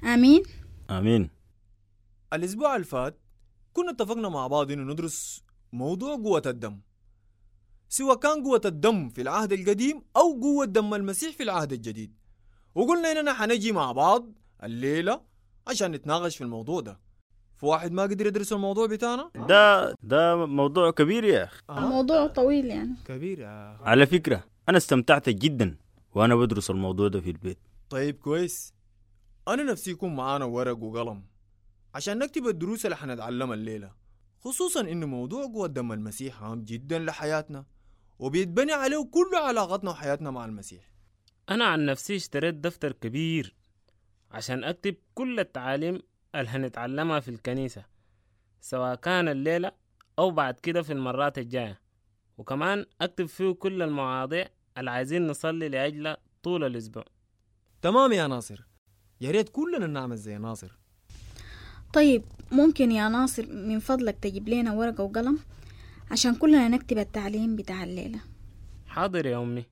آمين آمين الأسبوع اللي فات كنا اتفقنا مع بعض إنه ندرس موضوع قوة الدم سواء كان قوة الدم في العهد القديم أو قوة دم المسيح في العهد الجديد وقلنا إننا حنجي مع بعض الليلة عشان نتناقش في الموضوع ده في واحد ما قدر يدرس الموضوع بتاعنا ده ده موضوع كبير يا أخي الموضوع طويل يعني كبير يا على فكرة أنا استمتعت جدا وأنا بدرس الموضوع ده في البيت طيب كويس أنا نفسي يكون معانا ورق وقلم عشان نكتب الدروس اللي حنتعلمها الليلة خصوصا إنه موضوع قوة دم المسيح هام جدا لحياتنا وبيتبني عليه كل علاقتنا وحياتنا مع المسيح أنا عن نفسي اشتريت دفتر كبير عشان أكتب كل التعاليم اللي هنتعلمها في الكنيسة سواء كان الليلة أو بعد كده في المرات الجاية وكمان أكتب فيه كل المواضيع اللي عايزين نصلي لأجلها طول الأسبوع تمام يا ناصر يا ريت كلنا نعمل زي ناصر طيب ممكن يا ناصر من فضلك تجيب لنا ورقة وقلم عشان كلنا نكتب التعليم بتاع الليلة حاضر يا أمي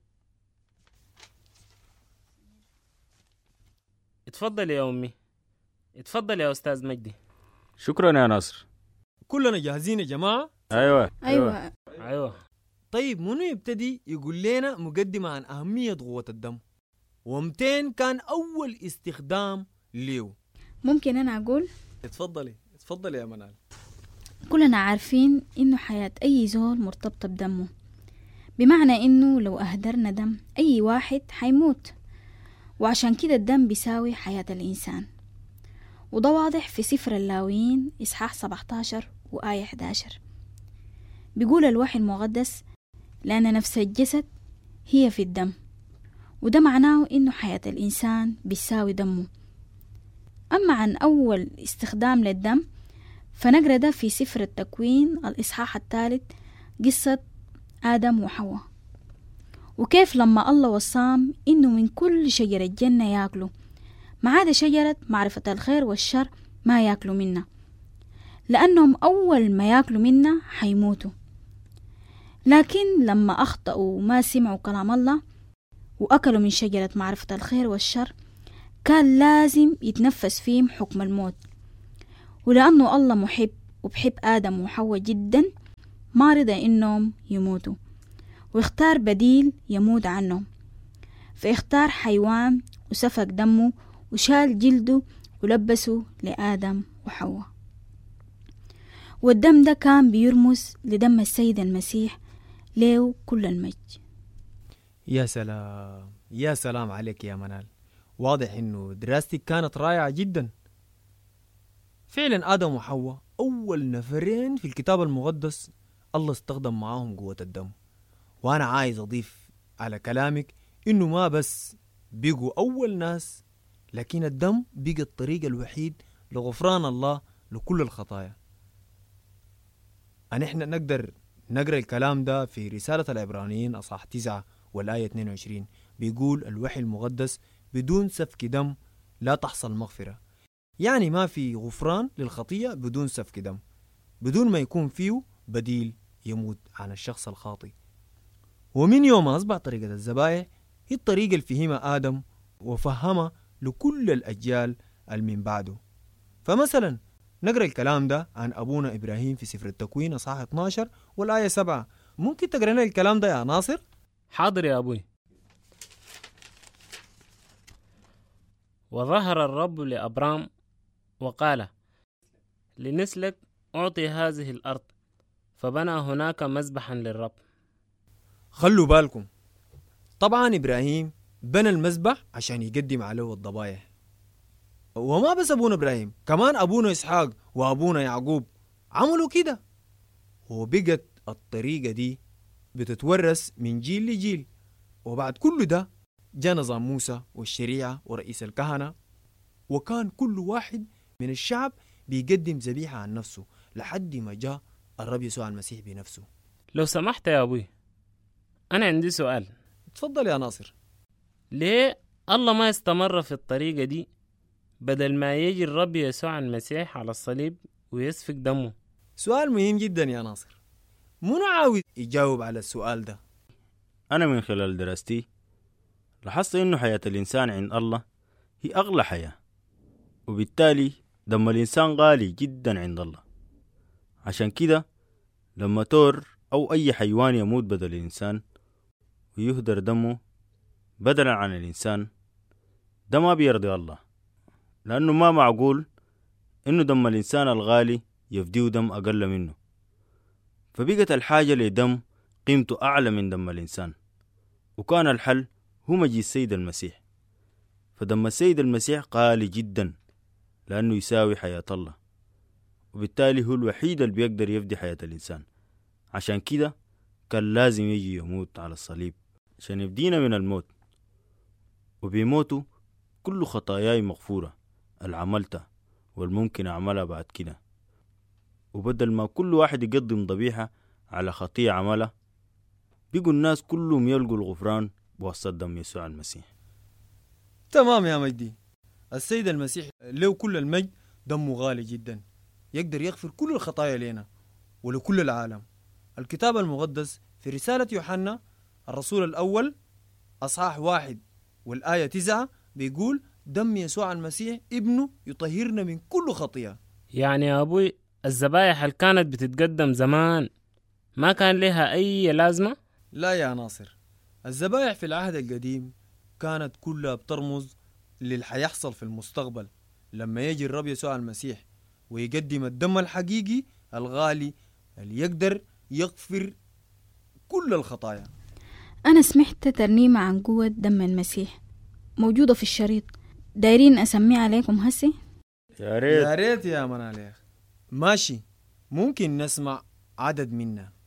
اتفضل يا أمي اتفضل يا أستاذ مجدي شكرا يا ناصر كلنا جاهزين يا جماعة أيوة أيوة أيوة طيب منو يبتدي يقول لنا مقدمة عن أهمية قوة الدم ومتين كان أول استخدام ليه ممكن أنا أقول اتفضلي اتفضلي يا منال كلنا عارفين إنه حياة أي زول مرتبطة بدمه بمعنى إنه لو أهدرنا دم أي واحد حيموت وعشان كده الدم بيساوي حياة الإنسان وده واضح في سفر اللاويين إصحاح 17 وآية 11 بيقول الوحي المقدس لأن نفس الجسد هي في الدم وده معناه إنه حياة الإنسان بيساوي دمه أما عن أول استخدام للدم فنقرأ ده في سفر التكوين الإصحاح الثالث قصة آدم وحواء وكيف لما الله وصام إنه من كل شجرة الجنة ياكلوا ما عدا شجرة معرفة الخير والشر ما ياكلوا منها لأنهم أول ما ياكلوا منها حيموتوا لكن لما أخطأوا ما سمعوا كلام الله وأكلوا من شجرة معرفة الخير والشر كان لازم يتنفس فيهم حكم الموت ولأنه الله محب وبحب آدم وحواء جدا ما رضى إنهم يموتوا واختار بديل يموت عنهم فاختار حيوان وسفك دمه وشال جلده ولبسه لآدم وحواء والدم ده كان بيرمز لدم السيد المسيح له كل المجد يا سلام يا سلام عليك يا منال واضح انه دراستك كانت رائعة جدا فعلا آدم وحواء أول نفرين في الكتاب المقدس الله استخدم معاهم قوة الدم وأنا عايز أضيف على كلامك إنه ما بس بقوا أول ناس لكن الدم بقى الطريق الوحيد لغفران الله لكل الخطايا أن إحنا نقدر نقرأ الكلام ده في رسالة العبرانيين أصحاح 9 والآية 22 بيقول الوحي المقدس بدون سفك دم لا تحصل مغفرة يعني ما في غفران للخطية بدون سفك دم بدون ما يكون فيه بديل يموت عن الشخص الخاطئ ومن يوم أصبح طريقة الذبائح هي الطريقة اللي فهمها آدم وفهمها لكل الأجيال المن بعده فمثلا نقرأ الكلام ده عن أبونا إبراهيم في سفر التكوين أصحاح 12 والآية 7 ممكن تقرأ لنا الكلام ده يا ناصر؟ حاضر يا أبوي وظهر الرب لأبرام وقال لنسلك أعطي هذه الأرض فبنى هناك مذبحا للرب خلوا بالكم طبعا إبراهيم بنى المذبح عشان يقدم عليه الضبايح وما بس أبونا إبراهيم كمان أبونا إسحاق وأبونا يعقوب عملوا كده وبقت الطريقة دي بتتورث من جيل لجيل وبعد كل ده جاء نظام موسى والشريعة ورئيس الكهنة وكان كل واحد من الشعب بيقدم ذبيحة عن نفسه لحد ما جاء الرب يسوع المسيح بنفسه لو سمحت يا أبوي أنا عندي سؤال تفضل يا ناصر ليه الله ما استمر في الطريقة دي بدل ما يجي الرب يسوع المسيح على الصليب ويسفك دمه سؤال مهم جدا يا ناصر منو عاوز يجاوب على السؤال ده أنا من خلال دراستي لاحظت إنه حياة الإنسان عند الله هي أغلى حياة وبالتالي دم الإنسان غالي جدا عند الله عشان كده لما تور أو أي حيوان يموت بدل الإنسان ويهدر دمه بدلا عن الإنسان ده ما بيرضي الله لأنه ما معقول إنه دم الإنسان الغالي يفديه دم أقل منه فبقت الحاجة لدم قيمته أعلى من دم الإنسان وكان الحل هو مجيء السيد المسيح فدم السيد المسيح غالي جدا لأنه يساوي حياة الله وبالتالي هو الوحيد اللي بيقدر يفدي حياة الإنسان عشان كده كان لازم يجي يموت على الصليب عشان يفدينا من الموت وبيموته كل خطاياي مغفورة اللي عملتها والممكن أعملها بعد كده وبدل ما كل واحد يقدم ذبيحة على خطية عملها بيقوا الناس كلهم يلقوا الغفران بواسطة دم يسوع المسيح تمام يا مجدي السيد المسيح له كل المجد دمه غالي جدا يقدر يغفر كل الخطايا لنا ولكل العالم الكتاب المقدس في رسالة يوحنا الرسول الأول أصحاح واحد والآية تسعة بيقول دم يسوع المسيح ابنه يطهرنا من كل خطيئة يعني يا أبوي الذبايح اللي كانت بتتقدم زمان ما كان لها أي لازمة لا يا ناصر الذبائح في العهد القديم كانت كلها بترمز للي حيحصل في المستقبل لما يجي الرب يسوع المسيح ويقدم الدم الحقيقي الغالي اللي يقدر يغفر كل الخطايا أنا سمعت ترنيمة عن قوة دم المسيح موجودة في الشريط دايرين أسميها عليكم هسي يا ريت يا ريت يا منال يا أخي. ماشي ممكن نسمع عدد منها